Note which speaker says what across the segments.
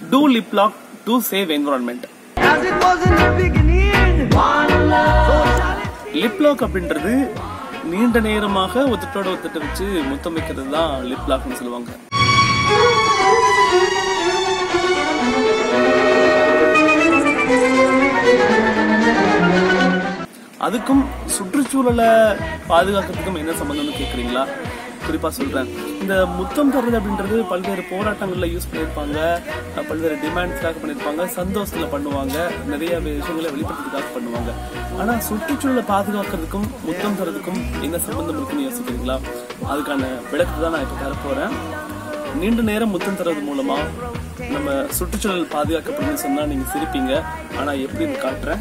Speaker 1: Two lip lock to save environment
Speaker 2: As it was in the beginning, one love. So shall it
Speaker 1: lip lock அப்படின்றது நீண்ட நேரமாக ஒருத்தரோட ஒருத்தட்ட வச்சு முத்தம் வைக்கிறது தான் லிப் லாக்னு சொல்லுவாங்க அதுக்கும் சுற்றுச்சூழலை பாதுகாக்கிறதுக்கும் என்ன சம்பந்தம்னு கேக்குறீங்களா குறிப்பா சொல்றேன் இந்த முத்தம் தர்றது அப்படின்றது பல்வேறு போராட்டங்கள்ல யூஸ் பண்ணியிருப்பாங்க அஹ் பல்வேறு டிமாண்ட்ஸ்க்காக பண்ணியிருப்பாங்க சந்தோஷத்துல பண்ணுவாங்க நிறைய விஷயங்களை வெளிப்படுத்துறதுக்காக பண்ணுவாங்க ஆனா சுற்றுச்சூழலை பாதுகாக்கிறதுக்கும் முத்தம் தரதுக்கும் என்ன சம்பந்தம் இருக்குன்னு யோசிக்கிறீங்களா அதுக்கான விளக்கத்தை தான் நான் இப்ப தர போறேன் நீண்ட நேரம் முத்தம் தரது மூலமா நம்ம சுற்றுச்சூழல் பாதுகாக்கப்படும்னு சொன்னா நீங்க சிரிப்பீங்க ஆனா எப்படின்னு காட்டுறேன்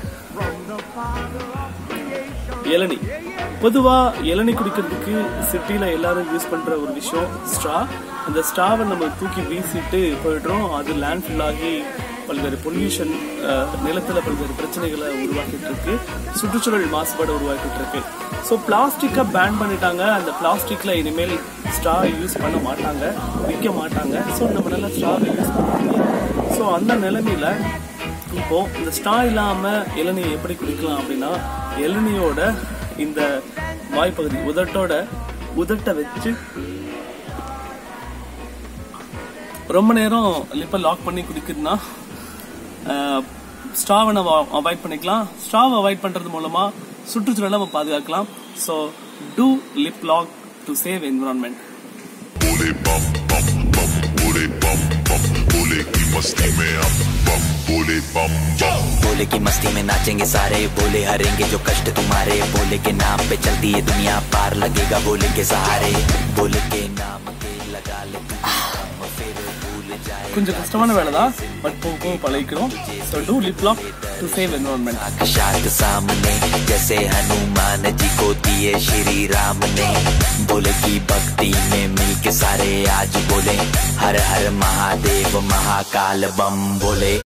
Speaker 1: இளநி பொதுவா இளநி குடிக்கிறதுக்கு சிட்டில எல்லாரும் யூஸ் பண்ற ஒரு விஷயம் ஸ்ட்ரா அந்த ஸ்ட்ராவை நம்ம தூக்கி வீசிட்டு போயிடுறோம் அது லேண்ட் ஆகி பல்வேறு பொல்யூஷன் நிலத்துல பல்வேறு பிரச்சனைகளை உருவாக்கிட்டு இருக்கு சுற்றுச்சூழல் மாசுபாடு உருவாக்கிட்டு இருக்கு ஸோ பிளாஸ்டிக்கை பேன் பண்ணிட்டாங்க அந்த பிளாஸ்டிக்ல இனிமேல் ஸ்ட்ரா யூஸ் பண்ண மாட்டாங்க விற்க மாட்டாங்க ஸோ நம்ம நல்லா ஸ்ட்ராவை யூஸ் பண்ண முடியும் ஸோ அந்த நிலைமையில இப்போ இந்த ஸ்ட்ரா இல்லாம இளநியை எப்படி குடிக்கலாம் அப்படின்னா இளநியோட இந்த வாய்ப்பகுதி உதட்டோட உதட்டை வச்சு ரொம்ப நேரம் லிப்பை லாக் பண்ணி குடிக்கிறதுனா ஸ்ட்ராவை நம்ம அவாய்ட் பண்ணிக்கலாம் ஸ்ட்ராவை அவாய்ட் பண்றது மூலமா சுற்றுச்சூழலை நம்ம பாதுகாக்கலாம் so do lip lock to save environment
Speaker 3: बोले बम बम बम बोले बम बम बोले की मस्ती में हम बम बोले बम बम
Speaker 4: बोले की मस्ती में नाचेंगे सारे बोले हरेंगे जो कष्ट तुम्हारे बोले के नाम पे चलती है दुनिया पार लगेगा बोले के सहारे बोले के नाम के लगा ले तू दम, फिर भूल जाए
Speaker 1: கொஞ்சம் கஷ்டமான வேலை தான் பட் போக போக பழகிக்கிறோம் so do lip lock to save environment
Speaker 4: साक्षात सामने जैसे हनुमान जी को दिए श्री राम ने बोले की भक्ति में मिल के सारे आज बोले हर हर महादेव महाकाल बम बोले